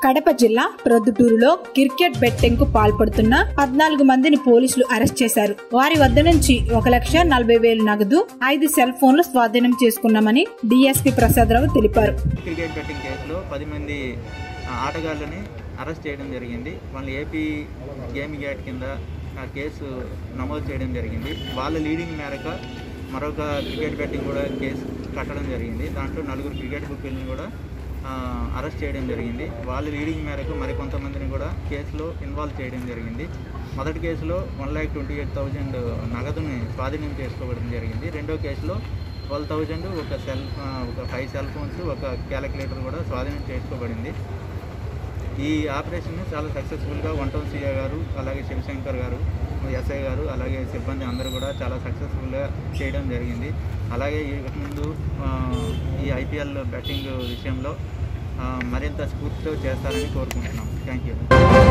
కడప జిల్లా ప్రొద్దుటూరులో cricket betting కు పాల్పడుతున్న పద్నాలుగు మందిని పోలీసులు అరెస్ట్ చేశారు వారి వద్ద నుంచి ఒక లక్ష నలభై వేలు నగదు ఐదు సెల్ ఫోన్లు స్వాధీనం చేసుకున్నామని డీఎస్పీ ప్రసాదరావు తెలిపారు క్రికెట్ బెట్టింగ్ కేసులో పది మంది ఆ, ఆటగాళ్ళని అరెస్ట్ చేయడం జరిగింది వాళ్ళు ఏపీ గేమింగ్ యాక్ట్ కింద ఆ కేసు నమోదు చేయడం జరిగింది వాళ్ళ లీడింగ్ మేరకు మరొక క్రికెట్ బెట్టింగ్ కూడా కేసు కట్టడం జరిగింది దాంట్లో నలుగురు క్రికెట్ బుక్కీలను కూడా ఆ, అరెస్ట్ చేయడం జరిగింది వాళ్ళ లీడింగ్ మేరకు మరికొంతమందిని కూడా కేసులో ఇన్వాల్వ్ చేయడం జరిగింది మొదటి కేసులో one lakh twenty eight thousand నగదుని స్వాధీనం చేసుకోవడం జరిగింది రెండో కేసులో ట్వెల్వ్ థౌజండ్ ఒక సెల్ ఆ, ఒక ఫైవ్ సెల్ ఫోన్స్ ఒక క్యాలిక్యులేటర్ కూడా స్వాధీనం చేసుకోబడింది ఈ ఆపరేషన్ చాలా సక్సెస్ఫుల్గా వన్ టౌన్ సీఏ గారు అలాగే శివశంకర్ గారు ఎస్ఐ గారు అలాగే సిబ్బంది అందరూ కూడా చాలా సక్సెస్ఫుల్గా చేయడం జరిగింది అలాగే ఈ ముందు ఆ, ఈ ఐపీఎల్ బెట్టింగ్ విషయంలో ఆ, మరింత స్ఫూర్తితో చేస్తారని కోరుకుంటున్నాం థ్యాంక్ యూ